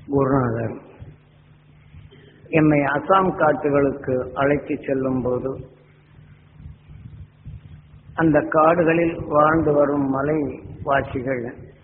குருநாதர் எம்மை அசாம் காட்டுகளுக்கு அழைத்துச் செல்லும் போது அந்த காடுகளில் வாழ்ந்து வரும் மலை வாசிகள்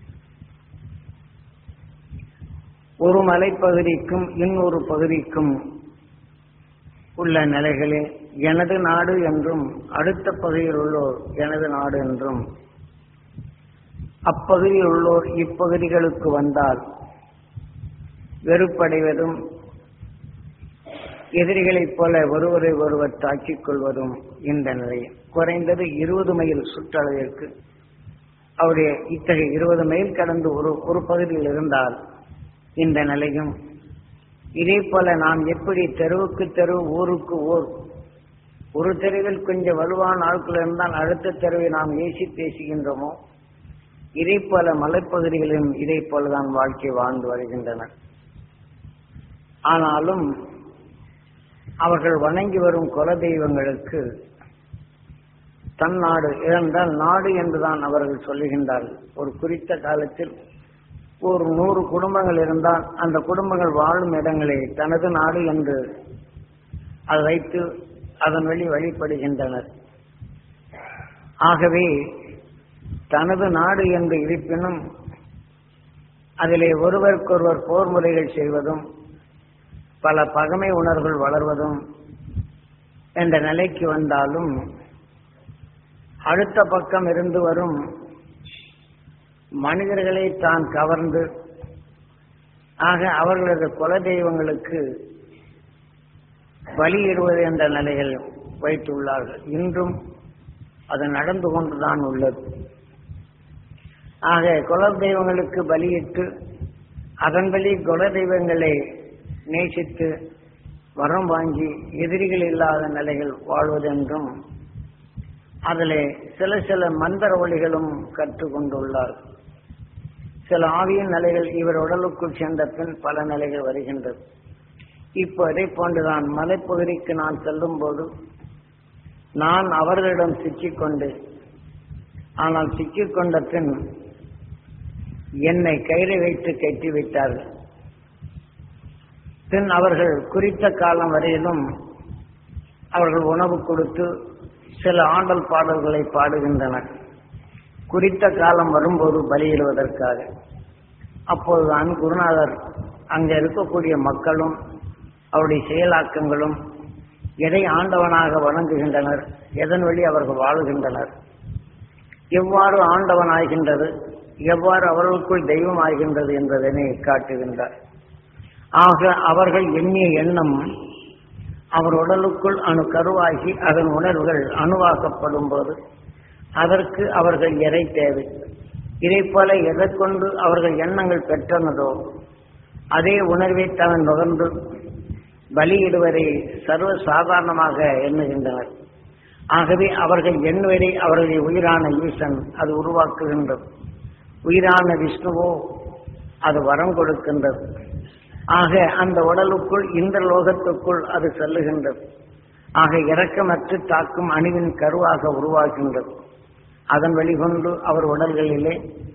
ஒரு மலைப்பகுதிக்கும் இன்னொரு பகுதிக்கும் உள்ள நிலைகளில் எனது நாடு என்றும் அடுத்த பகுதியில் உள்ளோர் எனது நாடு என்றும் அப்பகுதியில் உள்ளோர் இப்பகுதிகளுக்கு வந்தால் வெறுப்படைவதும் எதிரிகளைப் போல ஒருவரை ஒருவர் தாக்கிக் கொள்வதும் இந்த நிலை குறைந்தது இருபது மைல் சுற்றளவிற்கு அவருடைய இத்தகைய இருபது மைல் கடந்து ஒரு ஒரு பகுதியில் இருந்தால் இந்த நிலையும் இதே போல நாம் எப்படி தெருவுக்கு தெரு ஊருக்கு ஊர் ஒரு தெருவில் கொஞ்சம் வலுவான ஆட்கள் இருந்தால் அடுத்த தெருவை நாம் ஏசி பேசுகின்றோமோ இதே போல மலைப்பகுதிகளிலும் இதே போலதான் வாழ்க்கை வாழ்ந்து வருகின்றனர் ஆனாலும் அவர்கள் வணங்கி வரும் குல தெய்வங்களுக்கு தன் நாடு ஏனென்றால் நாடு என்றுதான் அவர்கள் சொல்லுகின்றார்கள் ஒரு குறித்த காலத்தில் ஒரு நூறு குடும்பங்கள் இருந்தால் அந்த குடும்பங்கள் வாழும் இடங்களை தனது நாடு என்று அதை வைத்து அதன் வழி வழிபடுகின்றனர் ஆகவே தனது நாடு என்று இருப்பினும் அதிலே ஒருவருக்கொருவர் போர் முறைகள் செய்வதும் பல பகமை உணர்வுகள் வளர்வதும் என்ற நிலைக்கு வந்தாலும் அடுத்த பக்கம் இருந்து வரும் மனிதர்களை தான் கவர்ந்து ஆக அவர்களது குல தெய்வங்களுக்கு பலியிடுவது என்ற நிலையில் வைத்துள்ளார்கள் இன்றும் அது நடந்து கொண்டுதான் உள்ளது ஆக குல தெய்வங்களுக்கு பலியிட்டு அதன் வழி குல தெய்வங்களை நேசித்து வரம் வாங்கி எதிரிகள் இல்லாத நிலைகள் வாழ்வதென்றும் அதிலே சில சில மந்திர ஒளிகளும் கற்றுக்கொண்டுள்ளார் சில ஆவியின் நிலைகள் இவர் உடலுக்குள் சென்ற பின் பல நிலைகள் வருகின்றது இப்போ அதை போன்றுதான் மலைப்பகுதிக்கு நான் செல்லும் போது நான் அவர்களிடம் சிக்கிக்கொண்டு ஆனால் சிக்கிக்கொண்ட பின் என்னை கயிறை வைத்து கட்டிவிட்டார்கள் பின் அவர்கள் குறித்த காலம் வரையிலும் அவர்கள் உணவு கொடுத்து சில ஆண்டல் பாடல்களை பாடுகின்றனர் குறித்த காலம் வரும்போது பலியிடுவதற்காக அப்போதுதான் குருநாதர் அங்கே இருக்கக்கூடிய மக்களும் அவருடைய செயலாக்கங்களும் எதை ஆண்டவனாக வணங்குகின்றனர் எதன் வழி அவர்கள் வாழுகின்றனர் எவ்வாறு ஆண்டவன் ஆகின்றது எவ்வாறு அவர்களுக்குள் தெய்வம் ஆகின்றது என்பதனை காட்டுகின்றார் ஆக அவர்கள் எண்ணிய எண்ணம் அவர் உடலுக்குள் அணு கருவாகி அதன் உணர்வுகள் அணுவாக்கப்படும் போது அதற்கு அவர்கள் எதை தேவை இதை போல எதை கொண்டு அவர்கள் எண்ணங்கள் பெற்றனதோ அதே உணர்வை தவன் நுகர்ந்து பலியிடுவதை சர்வ சாதாரணமாக எண்ணுகின்றனர் ஆகவே அவர்கள் எண்ணுவதை அவர்களுடைய உயிரான ஈசன் அது உருவாக்குகின்றது உயிரான விஷ்ணுவோ அது வரம் கொடுக்கின்றது ஆக அந்த உடலுக்குள் இந்த லோகத்துக்குள் அது செல்லுகின்றது ஆக இறக்கமற்று தாக்கும் அணுவின் கருவாக உருவாகின்றது அதன் வழிகொண்டு அவர் உடல்களிலே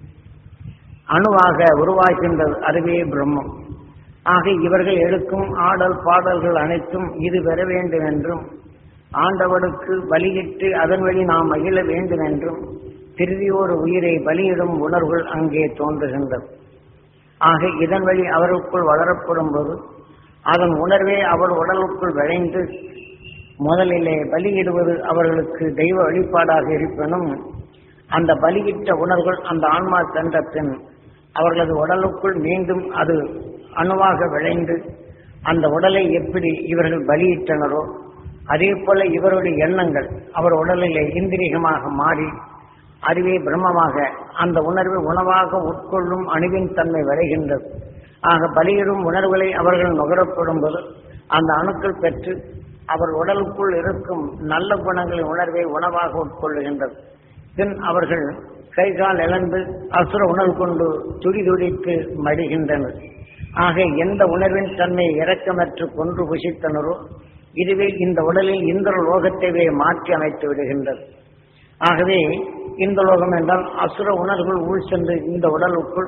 அணுவாக உருவாகின்றது அதுவே பிரம்மம் ஆக இவர்கள் எடுக்கும் ஆடல் பாடல்கள் அனைத்தும் இது பெற வேண்டும் என்றும் ஆண்டவனுக்கு பலியிட்டு அதன் வழி நாம் மகிழ வேண்டும் என்றும் திருதியோர் உயிரை பலியிடும் உணர்வுகள் அங்கே தோன்றுகின்றது ஆக இதன் வழி அவருக்குள் வளரப்படும் போது அதன் உணர்வே அவர் உடலுக்குள் விளைந்து முதலிலே பலியிடுவது அவர்களுக்கு தெய்வ வழிபாடாக இருப்பினும் அந்த பலியிட்ட உணர்வுகள் அந்த ஆன்மா சென்ற பின் அவர்களது உடலுக்குள் மீண்டும் அது அணுவாக விளைந்து அந்த உடலை எப்படி இவர்கள் பலியிட்டனரோ அதே போல இவருடைய எண்ணங்கள் அவர் உடலிலே இந்திரியமாக மாறி அறிவே பிரம்மமாக அந்த உணர்வு உணவாக உட்கொள்ளும் அணுவின் தன்மை விளைகின்றது ஆக பலியிடும் உணர்வுகளை அவர்கள் நுகரப்படும் போது அந்த அணுக்கள் பெற்று அவர் உடலுக்குள் இருக்கும் நல்ல குணங்களின் உணர்வை உணவாக உட்கொள்ளுகின்றது பின் அவர்கள் கை கால் இழந்து அசுர உணர்வு கொண்டு துடி துடித்து மடிகின்றனர் ஆக எந்த உணர்வின் தன்மை இறக்கமற்று கொன்று புசித்தனரோ இதுவே இந்த உடலில் இந்த லோகத்தைவே மாற்றி அமைத்து விடுகின்றது ஆகவே இந்த லோகம் என்றால் அசுர உணர்வுகள் உள் சென்று இந்த உடலுக்குள்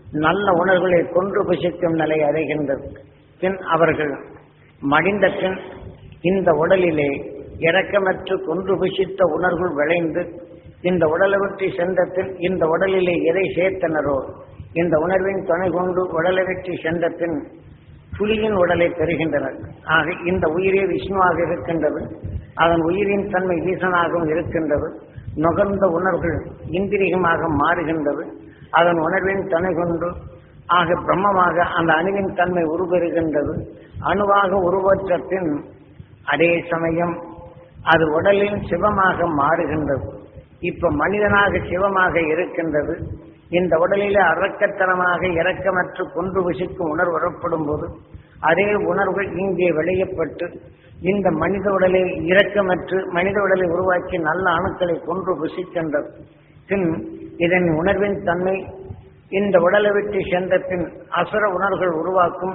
நல்ல உணர்வுகளை கொன்று புசிக்கும் நிலை அடைகின்றது பின் அவர்கள் மடிந்த பின் இந்த உடலிலே இரக்கமற்று கொன்று புசித்த உணர்வுகள் விளைந்து இந்த உடலை விட்டு சென்ற பின் இந்த உடலிலே எதை சேர்த்தனரோ இந்த உணர்வின் துணை கொண்டு உடலை விட்டு சென்ற பின் புலியின் உடலை பெறுகின்றனர் ஆக இந்த உயிரே விஷ்ணுவாக இருக்கின்றது அதன் உயிரின் தன்மை ஈசனாகவும் இருக்கின்றது நுகர்ந்த உணர்வுகள் இந்திரியமாக மாறுகின்றது அதன் உணர்வின் துணை கொண்டு ஆக பிரம்மமாக அந்த அணுவின் தன்மை உருவெறுகின்றது அணுவாக உருவற்ற பின் அதே சமயம் அது உடலின் சிவமாக மாறுகின்றது இப்ப மனிதனாக சிவமாக இருக்கின்றது இந்த உடலிலே அரக்கத்தனமாக இரக்கமற்று கொன்று புசிக்கும் உணர்வு வரப்படும் போது அதே உணர்வுகள் இங்கே வெளியப்பட்டு இந்த மனித உடலை இரக்கமற்று மனித உடலை உருவாக்கி நல்ல அணுக்களை கொன்று புசிக்கின்றது பின் இதன் உணர்வின் தன்மை இந்த உடலை விட்டு சென்ற பின் அசுர உணர்வுகள் உருவாக்கும்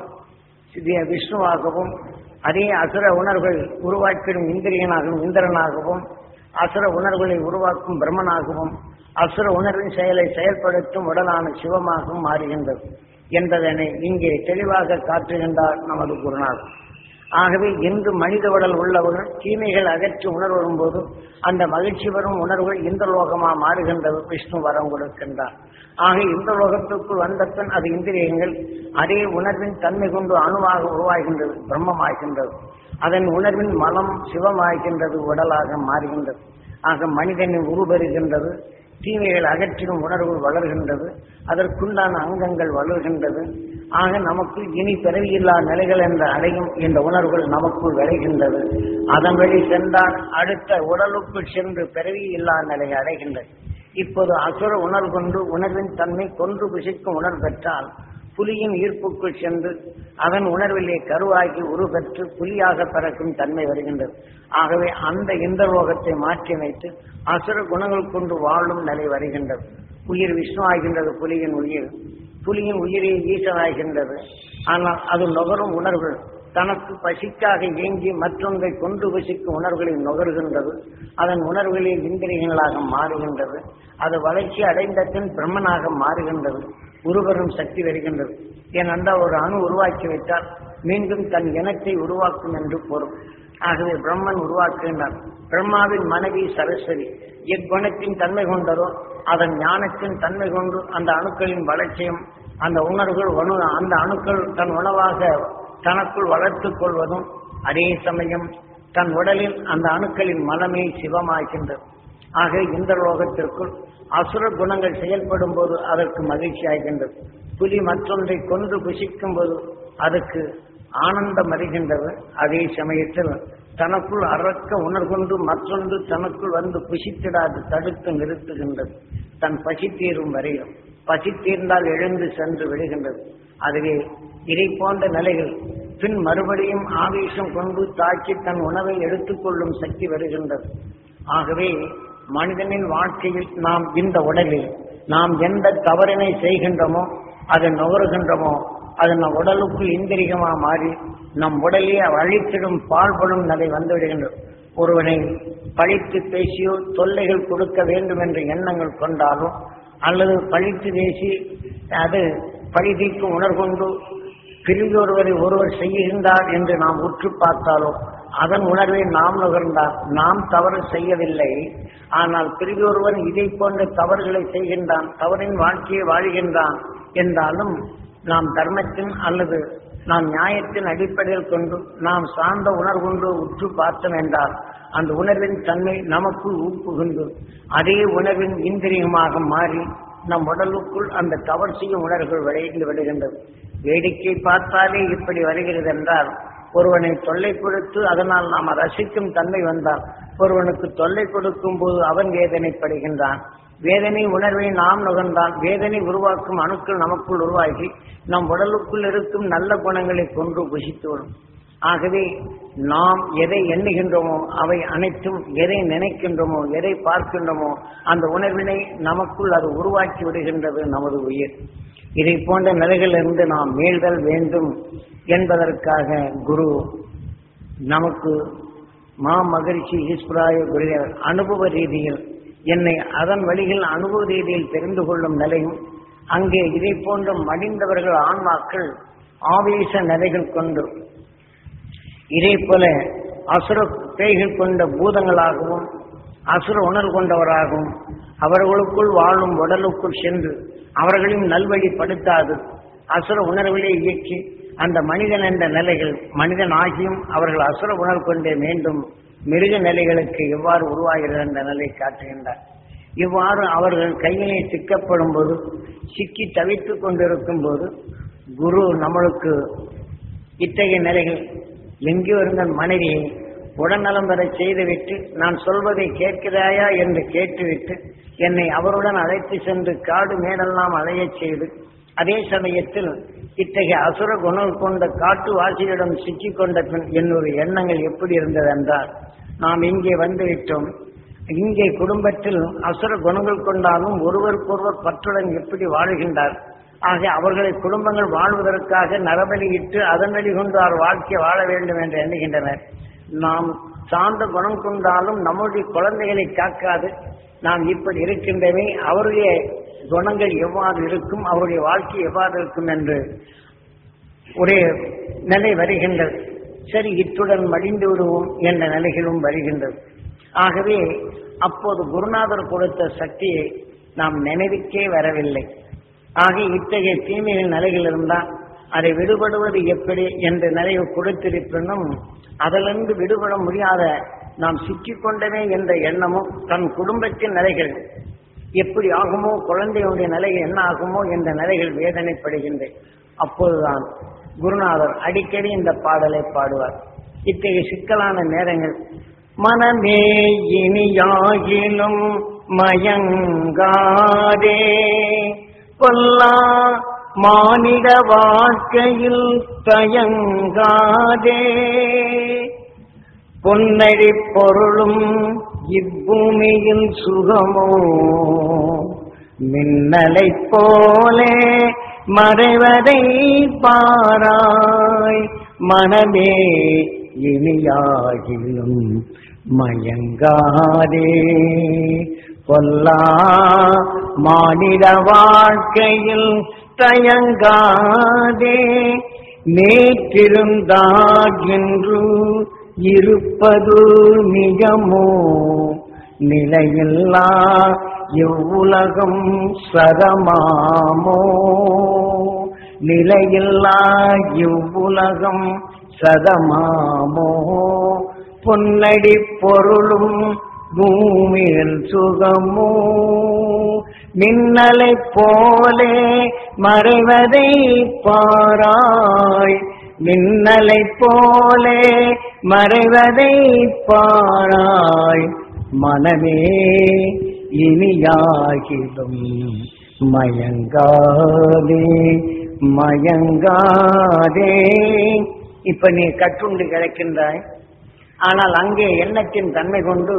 வி- விஷ்ணுவாகவும் அதே அசுர உணர்வுகள் உருவாக்கிடும் இந்திரியனாகவும் இந்திரனாகவும் அசுர உணர்வுகளை உருவாக்கும் பிரம்மனாகவும் அசுர உணர்வின் செயலை செயல்படுத்தும் உடலான சிவமாகவும் மாறுகின்றது என்பதனை இங்கே தெளிவாக காட்டுகின்றார் நமது குருநாதர் ஆகவே இன்று மனித உடல் உள்ளவர்கள் தீமைகள் அகற்றி உணர்வு வரும்போது அந்த மகிழ்ச்சி வரும் உணர்வுகள் இந்த லோகமா மாறுகின்றது விஷ்ணு வரம் கொடுக்கின்றார் ஆக இந்த லோகத்துக்குள் வந்த பின் அது இந்திரியங்கள் அதே உணர்வின் தன்மை கொண்டு அணுவாக உருவாகின்றது பிரம்மமாகின்றது அதன் உணர்வின் மலம் சிவமாகின்றது உடலாக மாறுகின்றது ஆக மனிதனின் உருபெறுகின்றது தீமைகள் அகற்றிடும் உணர்வு வளர்கின்றது அதற்குண்டான அங்கங்கள் வளர்கின்றது ஆக நமக்கு இனி பிறவியில்லா நிலைகள் என்ற அடையும் இந்த உணர்வுகள் நமக்குள் விளைகின்றது அதன் வழி சென்றால் அடுத்த உடலுக்குள் சென்று பிறவி இல்லா நிலையை அடைகின்றது இப்போது அசுர உணர்வு கொண்டு உணர்வின் தன்மை கொன்று புசிக்கும் உணர்வு பெற்றால் புலியின் ஈர்ப்புக்குள் சென்று அதன் உணர்விலே கருவாகி உருபெற்று புலியாக பிறக்கும் தன்மை வருகின்றது ஆகவே அந்த இந்த லோகத்தை மாற்றி அமைத்து அசுர குணங்கள் கொண்டு வாழும் நிலை வருகின்றது உயிர் விஷ்ணு ஆகின்றது புலியின் உயிர் புலியின் உயிரே ஈசனாகின்றது ஆனால் அது நுகரும் உணர்வுகள் தனக்கு பசிக்காக ஏங்கி மற்றொன்றை கொண்டு பசிக்கும் உணர்வுகளை நுகர்கின்றது அதன் உணர்வுகளில் இந்திரியங்களாக மாறுகின்றது அது வளர்ச்சி அடைந்த பின் பிரம்மனாக மாறுகின்றது உருவரும் சக்தி வருகின்றது ஏனென்றால் ஒரு அணு உருவாக்கி வைத்தால் மீண்டும் தன் இனத்தை உருவாக்கும் என்று பொருள் ஆகவே பிரம்மன் உருவாக்குகின்றார் பிரம்மாவின் மனைவி சரஸ்வதி எக்குணத்தின் தன்மை கொண்டதோ அதன் ஞானத்தின் தன்மை கொண்டு அந்த அணுக்களின் வளர்ச்சியும் அந்த உணர்வுகள் உணவு அந்த அணுக்கள் தன் உணவாக தனக்குள் வளர்த்துக் கொள்வதும் அதே சமயம் தன் உடலில் அந்த அணுக்களின் மனமே சிவமாகின்றது ஆக இந்த லோகத்திற்குள் அசுர குணங்கள் செயல்படும் போது அதற்கு மகிழ்ச்சி ஆகின்றது புலி மற்றொன்றை கொன்று புசிக்கும் போது அதுக்கு ஆனந்தம் அறிகின்றது அதே சமயத்தில் தனக்குள் அறக்க உணர்கொண்டு மற்றொன்று தனக்குள் வந்து புசித்திடாது தடுத்து நிறுத்துகின்றது தன் பசி தீரும் வரையும் பசி தீர்ந்தால் எழுந்து சென்று விடுகின்றது அதுவே இதை போன்ற நிலைகள் பின் மறுபடியும் ஆவேசம் கொண்டு தாக்கி தன் உணவை எடுத்துக்கொள்ளும் சக்தி வருகின்றது ஆகவே மனிதனின் வாழ்க்கையில் நாம் இந்த உடலில் நாம் எந்த தவறினை செய்கின்றோமோ அதை நுகருகின்றோமோ அது நம் உடலுக்குள் இந்திரியமா மாறி நம் உடலே அழித்திடும் பால்படும் நிலை வந்துவிடுகின்றது ஒருவனை பழித்து பேசியோ தொல்லைகள் கொடுக்க வேண்டும் என்ற எண்ணங்கள் கொண்டாலோ அல்லது பழித்து பேசி அது பழி தீர்க்கும் உணர்கொண்டு பிரிந்து ஒருவரை ஒருவர் செய்கின்றார் என்று நாம் உற்று பார்த்தாலோ அதன் உணர்வை நாம் நுகர்ந்தால் நாம் தவறு செய்யவில்லை ஆனால் பிரிவு ஒருவன் இதை போன்ற தவறுகளை செய்கின்றான் தவறின் வாழ்க்கையை வாழ்கின்றான் என்றாலும் நாம் தர்மத்தின் அல்லது நாம் நியாயத்தின் அடிப்படையில் கொண்டு நாம் சார்ந்த உணர்வுண்டு உற்று பார்த்தோம் என்றால் அந்த உணர்வின் தன்மை நமக்குள் ஊப்புகின்று அதே உணர்வின் இந்திரியமாக மாறி நம் உடலுக்குள் அந்த தவறு செய்யும் உணர்வுகள் விளைந்து விடுகின்றது வேடிக்கை பார்த்தாலே இப்படி வருகிறது என்றால் ஒருவனை தொல்லை கொடுத்து அதனால் நாம் ரசிக்கும் தன்மை வந்தால் ஒருவனுக்கு தொல்லை கொடுக்கும் போது அவன் வேதனைப்படுகின்றான் வேதனை உணர்வை நாம் நுகர்ந்தான் வேதனை உருவாக்கும் அணுக்கள் நமக்குள் உருவாகி நம் உடலுக்குள் இருக்கும் நல்ல குணங்களை கொன்று புசித்து வரும் ஆகவே நாம் எதை எண்ணுகின்றோமோ அவை அனைத்தும் எதை நினைக்கின்றோமோ எதை பார்க்கின்றோமோ அந்த உணர்வினை நமக்குள் அது உருவாக்கி விடுகின்றது நமது உயிர் இதை போன்ற நிலைகளிலிருந்து நாம் மீள்தல் வேண்டும் என்பதற்காக குரு நமக்கு மா மகிழ்ச்சி ஈஸ்வராய குருதேவர் அனுபவ ரீதியில் என்னை அதன் வழியில் அனுபவ ரீதியில் தெரிந்து கொள்ளும் நிலையும் அங்கே இதை போன்ற மடிந்தவர்கள் ஆன்மாக்கள் ஆவேச நிலைகள் கொண்டு இதே போல அசுர பேய்கள் கொண்ட பூதங்களாகவும் அசுர உணர்வு கொண்டவராகவும் அவர்களுக்குள் வாழும் உடலுக்குள் சென்று அவர்களையும் நல்வழிப்படுத்தாது அசுர உணர்வுகளை இயக்கி அந்த மனிதன் என்ற நிலைகள் மனிதன் ஆகியும் அவர்கள் அசுர உணர்வு கொண்டே மீண்டும் மிருக நிலைகளுக்கு எவ்வாறு உருவாகிறது என்ற நிலை காட்டுகின்றார் இவ்வாறு அவர்கள் கையிலே சிக்கப்படும் போது சிக்கி தவித்துக் கொண்டிருக்கும் போது குரு நம்மளுக்கு இத்தகைய நிலைகள் எங்கே இருந்த மனைவியை உடல்நலம் பெற செய்துவிட்டு நான் சொல்வதை கேட்கிறாயா என்று கேட்டுவிட்டு என்னை அவருடன் அழைத்து சென்று காடு மேடெல்லாம் அலையச் செய்து அதே சமயத்தில் இத்தகைய அசுர குணம் கொண்ட காட்டுவாசியிடம் சிக்கிக் கொண்ட பின் என்னுடைய எண்ணங்கள் எப்படி இருந்தது என்றால் நாம் இங்கே வந்துவிட்டோம் இங்கே குடும்பத்தில் அசுர குணங்கள் கொண்டாலும் ஒருவருக்கொருவர் பற்றுடன் எப்படி வாழுகின்றார் ஆக அவர்களை குடும்பங்கள் வாழ்வதற்காக நரபலியிட்டு அதன் வழி கொண்டு அவர் வாழ்க்கை வாழ வேண்டும் என்று எண்ணுகின்றனர் நாம் சார்ந்த குணம் கொண்டாலும் நம்முடைய குழந்தைகளை காக்காது நாம் இப்படி இருக்கின்றமே அவருடைய குணங்கள் எவ்வாறு இருக்கும் அவருடைய வாழ்க்கை எவ்வாறு இருக்கும் என்று ஒரே நிலை வருகின்றது சரி இத்துடன் மடிந்து விடுவோம் என்ற நிலைகளும் வருகின்றது ஆகவே அப்போது குருநாதர் கொடுத்த சக்தியை நாம் நினைவுக்கே வரவில்லை ஆக இத்தகைய தீமைகள் நிலைகள் இருந்தால் அதை விடுபடுவது எப்படி என்ற நிலையை கொடுத்திருப்பினும் அதிலிருந்து விடுபட முடியாத நாம் சிக்கிக்கொண்டமே என்ற எண்ணமும் தன் குடும்பத்தின் நிலைகள் எப்படி ஆகுமோ குழந்தையுடைய நிலை என்ன ஆகுமோ என்ற நிலைகள் வேதனைப்படுகின்றேன் அப்போதுதான் குருநாதர் அடிக்கடி இந்த பாடலை பாடுவார் இத்தகைய சிக்கலான நேரங்கள் மனமே இனியாகிலும் மயங்காதே கொல்லா மானிட வாழ்க்கையில் தயங்காதே பொன்னடி பொருளும் இப்பூமியில் சுகமோ மின்னலைப் போலே மறைவதை பாராய் மனமே இனியாகிலும் மயங்காதே கொல்லா மானிட வாழ்க்கையில் தயங்காதே நேற்றிருந்தாகின்று இருப்பது நிஜமோ நிலையில்லா இவ்வுலகம் சரமாமோ நிலையில்லா இவ்வுலகம் சதமாமோ பொன்னடி பொருளும் பூமியில் சுகமோ மின்னலைப் போலே மறைவதை பாராய் மின்னலைப் போலே மறைவதை பாராய் மனமே இனியாகிலும் மயங்காதே மயங்காதே இப்ப நீ கட்டுண்டு கிடக்கின்றாய் ஆனால் அங்கே எண்ணத்தின் தன்மை கொண்டு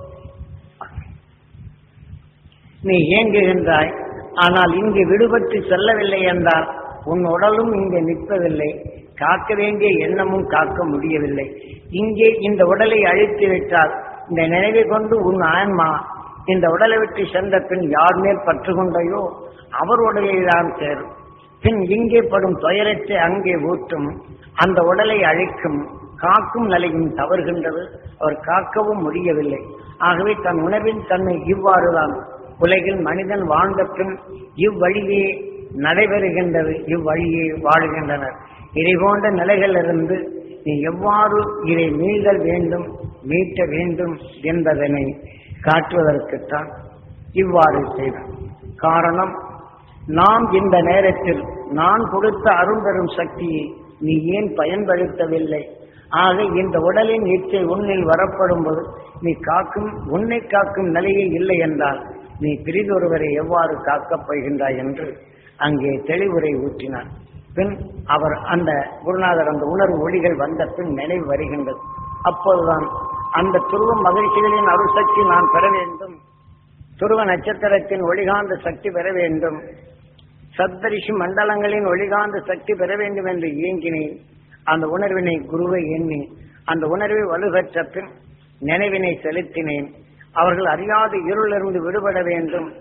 நீ இயங்குகின்றாய் ஆனால் இங்கு விடுபட்டு செல்லவில்லை என்றால் உன் உடலும் இங்கே நிற்பதில்லை காக்க வேண்டிய எண்ணமும் காக்க முடியவில்லை இங்கே இந்த உடலை அழித்து விட்டால் இந்த நினைவை கொண்டு உன் ஆன்மா இந்த உடலை விட்டு சென்ற பின் யார் மேல் பற்று கொண்டையோ அவர் உடலில் தான் சேரும் பின் இங்கே படும் துயரத்தை அங்கே ஊற்றும் அந்த உடலை அழிக்கும் காக்கும் நிலையும் தவறுகின்றது அவர் காக்கவும் முடியவில்லை ஆகவே தன் உணர்வின் தன்மை இவ்வாறுதான் உலகில் மனிதன் வாழ்ந்த பின் இவ்வழியே நடைபெறுகின்றது இவ்வழியே வாழுகின்றனர் இதை போன்ற நிலைகளிலிருந்து நீ எவ்வாறு இதை மீள்தல் வேண்டும் மீட்ட வேண்டும் என்பதனை காட்டுவதற்குத்தான் இவ்வாறு செய்தார் காரணம் நாம் இந்த நேரத்தில் நான் கொடுத்த அரும்பெரும் சக்தியை நீ ஏன் பயன்படுத்தவில்லை ஆக இந்த உடலின் இச்சை உன்னில் வரப்படும் போது நீ காக்கும் உன்னை காக்கும் நிலையே இல்லை என்றால் நீ பிரிதொருவரை எவ்வாறு காக்கப் போகின்றாய் என்று அங்கே தெளிவுரை ஊற்றினார் பின் அவர் அந்த குருநாதர் அந்த உணர்வு ஒளிகள் வந்த பின் நினைவு வருகின்றது அப்போதுதான் அந்த துருவ மகிழ்ச்சிகளின் அருசக்தி நான் பெற வேண்டும் துருவ நட்சத்திரத்தின் ஒளிகாந்த சக்தி பெற வேண்டும் சப்தரிஷி மண்டலங்களின் ஒளிகாந்த சக்தி பெற வேண்டும் என்று இயங்கினேன் அந்த உணர்வினை குருவை எண்ணி அந்த உணர்வை வலுப்பெற்ற பின் நினைவினை செலுத்தினேன் அவர்கள் அறியாத இருளிலிருந்து விடுபட வேண்டும்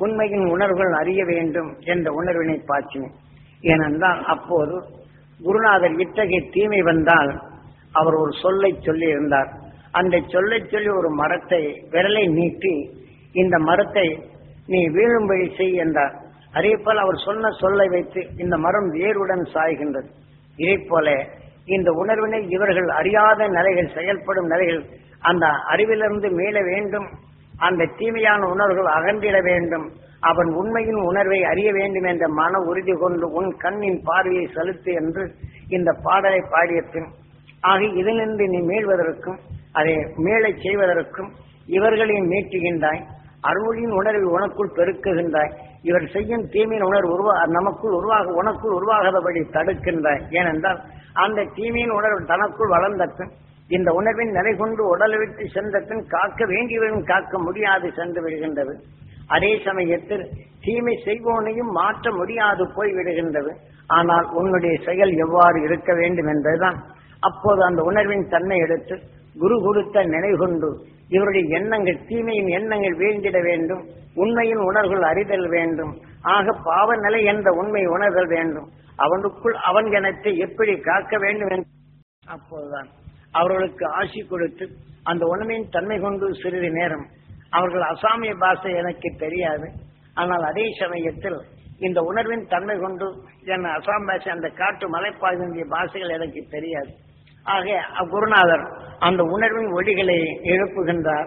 உண்மையின் உணர்வுகள் அறிய வேண்டும் என்ற உணர்வினை பாய்ச்சினேன் ஏனென்றால் அப்போது குருநாதர் இத்தகைய தீமை வந்தால் அவர் ஒரு சொல்லை சொல்லி இருந்தார் அந்த சொல்லை சொல்லி ஒரு மரத்தை விரலை நீட்டி இந்த மரத்தை நீ வீழும்படி செய் என்றார் அதே போல அவர் சொன்ன சொல்லை வைத்து இந்த மரம் வேருடன் சாய்கின்றது இதே போல இந்த உணர்வினை இவர்கள் அறியாத நிலைகள் செயல்படும் நிலைகள் அந்த அறிவிலிருந்து மீள வேண்டும் அந்த தீமையான உணர்வுகள் அகன்றிட வேண்டும் அவன் உண்மையின் உணர்வை அறிய வேண்டும் என்ற மன உறுதி கொண்டு உன் கண்ணின் பார்வையை செலுத்து என்று இந்த பாடலை பாடிய பின் ஆக இதிலிருந்து நீ மீள்வதற்கும் அதை மீளச் செய்வதற்கும் இவர்களையும் மீட்டுகின்றாய் அருளின் உணர்வை உனக்குள் பெருக்குகின்றாய் இவர் செய்யும் தீமையின் உணர்வு உருவா நமக்குள் உருவாக உனக்குள் உருவாகாதபடி தடுக்கின்றாய் ஏனென்றால் அந்த தீமையின் உணர்வு தனக்குள் வளர்ந்த பின் இந்த உணர்வின் நிலை கொண்டு உடலை விட்டு சென்ற பின் காக்க வேண்டியவரும் காக்க முடியாது சென்று விடுகின்றது அதே சமயத்தில் தீமை செய்வோனையும் மாற்ற முடியாது போய் விடுகின்றது ஆனால் உன்னுடைய செயல் எவ்வாறு இருக்க வேண்டும் என்பதுதான் அப்போது அந்த உணர்வின் தன்மை எடுத்து குரு கொடுத்த நினைவு கொண்டு இவருடைய எண்ணங்கள் தீமையின் எண்ணங்கள் வீழ்ந்திட வேண்டும் உண்மையின் உணர்வுகள் அறிதல் வேண்டும் ஆக பாவ நிலை என்ற உண்மை உணர்தல் வேண்டும் அவனுக்குள் அவன் எனத்தை எப்படி காக்க வேண்டும் என்று அப்போதுதான் அவர்களுக்கு ஆசி கொடுத்து அந்த உணவின் தன்மை கொண்டு சிறிது நேரம் அவர்கள் அசாமிய பாஷை எனக்கு தெரியாது ஆனால் அதே சமயத்தில் இந்த உணர்வின் தன்மை கொண்டு என் அசாம் பாஷை அந்த காட்டு மலைப்பாய்ந்திய பாஷைகள் எனக்கு தெரியாது ஆக குருநாதர் அந்த உணர்வின் ஒளிகளை எழுப்புகின்றார்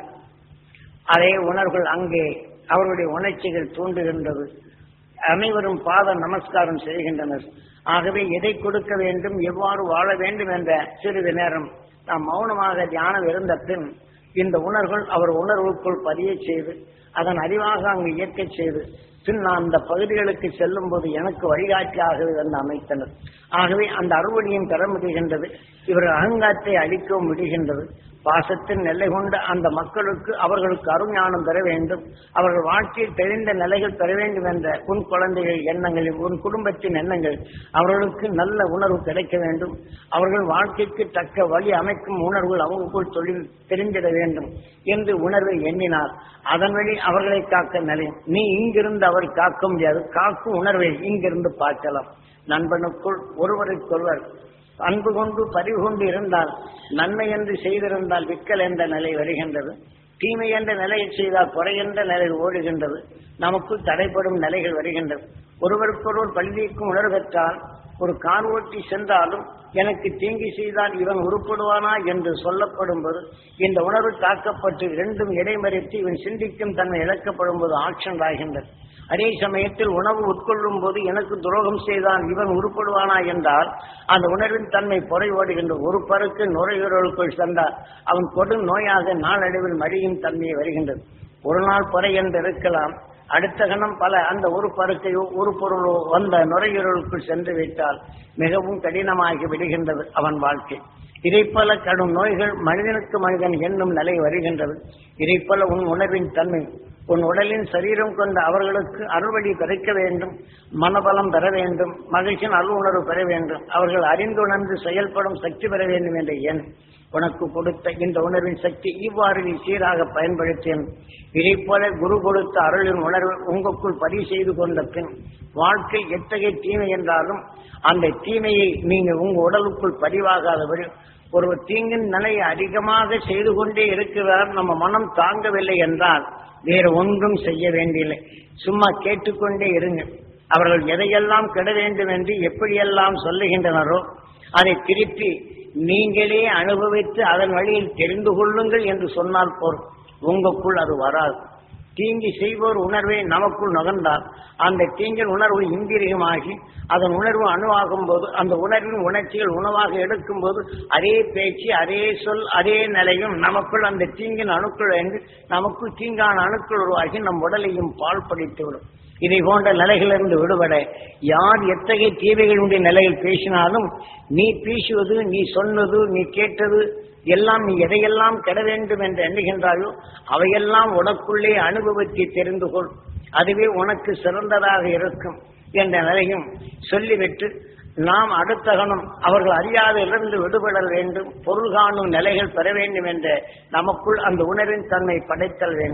அதே உணர்வுகள் அங்கே அவருடைய உணர்ச்சிகள் தூண்டுகின்றது அனைவரும் பாத நமஸ்காரம் செய்கின்றனர் ஆகவே எதை கொடுக்க வேண்டும் எவ்வாறு வாழ வேண்டும் என்ற சிறிது நேரம் நாம் மௌனமாக தியானம் இருந்த பின் இந்த உணர்வுகள் அவர் உணர்வுக்குள் பதிய செய்து அதன் அறிவாக அங்கு இயக்கச் செய்து பின் நான் அந்த பகுதிகளுக்கு செல்லும் போது எனக்கு வழிகாட்டியாக வந்து அமைத்தனர் ஆகவே அந்த அறுவடையும் பெற முடிகின்றது இவர்கள் அகங்காரத்தை அளிக்கவும் முடிகின்றது பாசத்தின் நிலை கொண்ட அந்த மக்களுக்கு அவர்களுக்கு அருஞானம் பெற வேண்டும் அவர்கள் வாழ்க்கையில் தெரிந்த நிலைகள் பெற வேண்டும் என்ற உன் குழந்தைகள் எண்ணங்கள் உன் குடும்பத்தின் எண்ணங்கள் அவர்களுக்கு நல்ல உணர்வு கிடைக்க வேண்டும் அவர்கள் வாழ்க்கைக்கு தக்க வழி அமைக்கும் உணர்வுகள் அவங்களுக்குள் தொழில் தெரிந்திட வேண்டும் என்று உணர்வை எண்ணினார் அதன் வழி அவர்களை காக்க நிலையும் நீ இங்கிருந்து அவர் காக்க முடியாது காக்கும் உணர்வை இங்கிருந்து பார்க்கலாம் நண்பனுக்குள் ஒருவருக்கொருவர் அன்பு கொண்டு பரிவு கொண்டு இருந்தால் நன்மை என்று செய்திருந்தால் விக்கல் என்ற நிலை வருகின்றது தீமை என்ற நிலையில் செய்தால் குறை என்ற நிலையில் ஓடுகின்றது நமக்குள் தடைப்படும் நிலைகள் வருகின்றது ஒருவருக்கொருவர் பள்ளிக்கும் உணர்வு பெற்றால் ஒரு கார் ஓட்டி சென்றாலும் எனக்கு தீங்கி செய்தால் இவன் உருப்படுவானா என்று சொல்லப்படும் போது இந்த உணர்வு தாக்கப்பட்டு இரண்டும் இடைமறித்து இவன் சிந்திக்கும் தன்மை இழக்கப்படும் போது ஆக்ஷன் ஆகின்றது அதே சமயத்தில் உணவு உட்கொள்ளும் போது எனக்கு துரோகம் செய்தான் இவன் உருப்படுவானா என்றால் அந்த உணர்வின் தன்மை பொறை ஓடுகின்ற ஒரு பருக்கு நுரையீரலுக்குள் சென்றால் அவன் கொடும் நோயாக நாளடைவில் மடியும் தன்மையை வருகின்றது ஒரு நாள் பொறை என்று இருக்கலாம் அடுத்த கணம் பல அந்த ஒரு பருக்கையோ ஒரு பொருளோ வந்த நுரையீரலுக்குள் சென்று விட்டால் மிகவும் கடினமாகி விடுகின்றது அவன் வாழ்க்கை இதை போல கடும் நோய்கள் மனிதனுக்கு மனிதன் என்னும் நிலை வருகின்றது இதை போல உன் உணர்வின் தன்மை உன் உடலின் சரீரம் கொண்ட அவர்களுக்கு அறுவடை கிடைக்க வேண்டும் மனபலம் பெற வேண்டும் மகிழ்ச்சியின் அருள் உணர்வு பெற வேண்டும் அவர்கள் அறிந்துணர்ந்து செயல்படும் சக்தி பெற வேண்டும் என்ற எண் உனக்கு கொடுத்த இந்த உணர்வின் சக்தி இவ்வாறு நீ சீராக பயன்படுத்தேன் இதை போல குரு கொடுத்த அருளின் உணர்வு உங்களுக்குள் பதிவு செய்து கொண்ட பின் வாழ்க்கை எத்தகைய தீமை என்றாலும் அந்த தீமையை நீங்க உங்க உடலுக்குள் பதிவாகாதபடி ஒரு தீங்கின் நிலையை அதிகமாக செய்து கொண்டே இருக்கிறார் நம்ம மனம் தாங்கவில்லை என்றால் வேறு ஒன்றும் செய்ய வேண்டியதில்லை சும்மா கேட்டுக்கொண்டே இருங்க அவர்கள் எதையெல்லாம் கெட வேண்டும் என்று எப்படியெல்லாம் சொல்லுகின்றனரோ அதை திருப்பி நீங்களே அனுபவித்து அதன் வழியில் தெரிந்து கொள்ளுங்கள் என்று சொன்னால் போர் உங்களுக்குள் அது வராது தீங்கி செய்வோர் உணர்வை நமக்குள் நுகர்ந்தால் அந்த தீங்கின் உணர்வு இந்திரியமாகி அதன் உணர்வு அணுவாகும் போது அந்த உணர்வின் உணர்ச்சிகள் உணவாக எடுக்கும் போது அதே பேச்சு அதே சொல் அதே நிலையும் நமக்குள் அந்த தீங்கின் அணுக்கள் என்று நமக்குள் தீங்கான அணுக்கள் உருவாகி நம் உடலையும் பால் படித்துவிடும் இதை போன்ற நிலைகளிலிருந்து விடுபட யார் எத்தகைய தீவைகளுடைய நிலையில் பேசினாலும் நீ பேசுவது நீ சொன்னது நீ கேட்டது எல்லாம் நீ எதையெல்லாம் கெட வேண்டும் என்று எண்ணுகின்றாயோ அவையெல்லாம் உனக்குள்ளே அனுபவித்து தெரிந்து கொள் அதுவே உனக்கு சிறந்ததாக இருக்கும் என்ற நிலையும் சொல்லிவிட்டு நாம் அடுத்த கணம் அவர்கள் அறியாதிலிருந்து விடுபட வேண்டும் பொருள் காணும் நிலைகள் பெற வேண்டும் என்ற நமக்குள் அந்த உணர்வின் தன்மை படைத்தல் வேண்டும்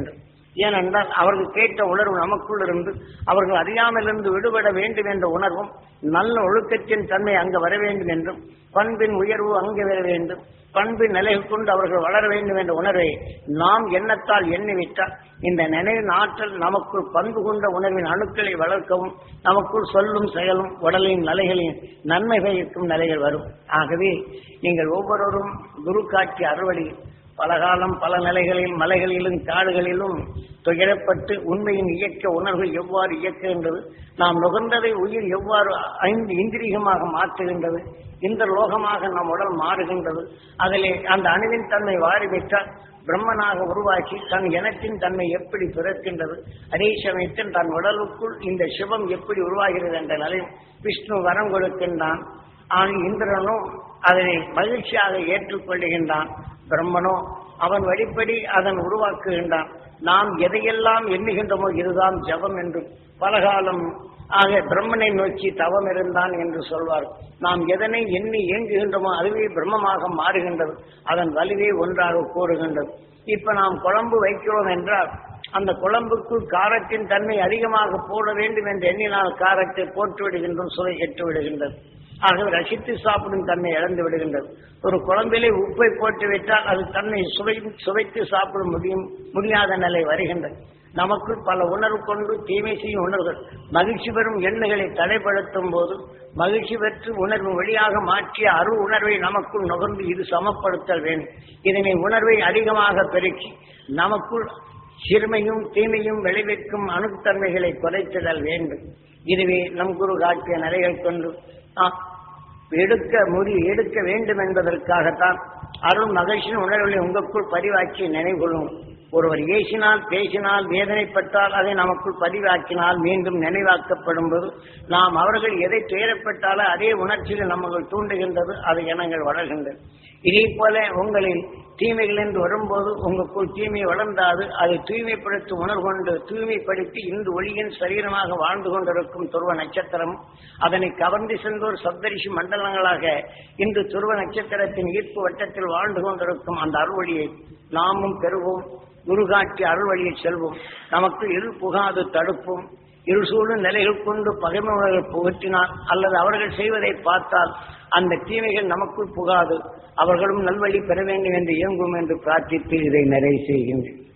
ஏனென்றால் அவர்கள் கேட்ட உணர்வு நமக்குள் இருந்து அவர்கள் அறியாமலிருந்து விடுபட வேண்டும் என்ற உணர்வும் நல்ல ஒழுக்கத்தின் தன்மை அங்கு வர வேண்டும் என்றும் பண்பின் உயர்வு அங்கு வர வேண்டும் பண்பின் நிலை கொண்டு அவர்கள் வளர வேண்டும் என்ற உணர்வை நாம் எண்ணத்தால் எண்ணிவிட்டால் இந்த நினைவின் ஆற்றல் நமக்குள் பண்பு கொண்ட உணர்வின் அணுக்களை வளர்க்கவும் நமக்குள் சொல்லும் செயலும் உடலின் நிலைகளின் நன்மை பயக்கும் நிலைகள் வரும் ஆகவே நீங்கள் ஒவ்வொருவரும் குரு காட்சி அறுவடை பல காலம் பல நிலைகளில் மலைகளிலும் காடுகளிலும் துயரப்பட்டு உண்மையின் இயக்க உணர்வு எவ்வாறு இயக்குகின்றது நாம் நுகர்ந்ததை உயிர் எவ்வாறு ஐந்து இந்திரியமாக மாற்றுகின்றது இந்த லோகமாக நம் உடல் மாறுகின்றது அதிலே அந்த அணுவின் தன்மை வாரி பெற்றால் பிரம்மனாக உருவாக்கி தன் இனத்தின் தன்மை எப்படி பிறக்கின்றது அதே சமயத்தில் தன் உடலுக்குள் இந்த சிவம் எப்படி உருவாகிறது என்ற நிலையும் விஷ்ணு வரம் கொடுக்கின்றான் ஆனால் இந்திரனோ அதனை மகிழ்ச்சியாக ஏற்றுக்கொள்ளுகின்றான் பிரம்மனோ அவன் வழிப்படி அதன் உருவாக்குகின்றான் நாம் எதையெல்லாம் எண்ணுகின்றோமோ இதுதான் ஜபம் என்று பலகாலம் ஆக பிரம்மனை நோக்கி தவம் இருந்தான் என்று சொல்வார் நாம் எதனை எண்ணி இயங்குகின்றோமோ அதுவே பிரம்மமாக மாறுகின்றது அதன் வலுவே ஒன்றாக கூறுகின்றது இப்ப நாம் குழம்பு வைக்கிறோம் என்றால் அந்த குழம்புக்குள் காரத்தின் தன்மை அதிகமாக போட வேண்டும் என்று எண்ணினால் காரத்தை போட்டு விடுகின்றோம் சுவை எட்டு விடுகின்றது ஆகவே ரசித்து சாப்பிடும் தன்மை இழந்து விடுகின்றது ஒரு குழம்பிலே உப்பை போட்டு விட்டால் அது தன்னை சுவை சுவைத்து சாப்பிட முடியும் முடியாத நிலை வருகின்றது நமக்குள் பல உணர்வு கொண்டு தீமை செய்யும் உணர்வுகள் மகிழ்ச்சி பெறும் எண்ணங்களை தடைப்படுத்தும் போது மகிழ்ச்சி பெற்று உணர்வு வழியாக மாற்றிய அரு உணர்வை நமக்குள் நுகர்ந்து இது சமப்படுத்தல் வேண்டும் இதனை உணர்வை அதிகமாக பெருக்கி நமக்குள் சிறுமையும் தீமையும் விளைவிக்கும் அணுத்தன்மைகளை குறைத்திடல் வேண்டும் இதுவே நம் குரு காட்டிய நிலைகள் கொண்டு நாம் எடுக்க முடி எடுக்க வேண்டும் என்பதற்காகத்தான் அருள் மகிழ்ச்சியின் உணர்வுகளை உங்களுக்குள் பதிவாக்கி நினைவுகொள்ளும் ஒருவர் ஏசினால் பேசினால் வேதனைப்பட்டால் அதை நமக்குள் பதிவாக்கினால் மீண்டும் நினைவாக்கப்படும் போது நாம் அவர்கள் எதை துயரப்பட்டாலோ அதே உணர்ச்சியில் நம்மகள் தூண்டுகின்றது அது எண்ணங்கள் வளர்கின்றது இதே போல உங்களில் தீமைகள் என்று வரும்போது உங்களுக்குள் தீமை வளர்ந்தாது அதை தூய்மைப்படுத்தும் உணர்வு கொண்டு தூய்மைப்படுத்தி இன்று ஒளியின் சரீரமாக வாழ்ந்து கொண்டிருக்கும் துருவ நட்சத்திரம் அதனை கவர்ந்து சென்றோர் சப்தரிஷி மண்டலங்களாக இன்று துருவ நட்சத்திரத்தின் ஈர்ப்பு வட்டத்தில் வாழ்ந்து கொண்டிருக்கும் அந்த அருள்வழியை நாமும் பெறுவோம் குரு காட்டி அருள்வழியை செல்வோம் நமக்கு இருள் புகாது தடுப்போம் இருள் சூழும் நிலைகள் கொண்டு பகைமைகள் புகற்றினால் அல்லது அவர்கள் செய்வதை பார்த்தால் அந்த தீமைகள் நமக்குள் புகாது அவர்களும் நல்வழி பெற வேண்டும் என்று இயங்கும் என்று பிரார்த்தித்து இதை நிறைவு செய்கின்றேன்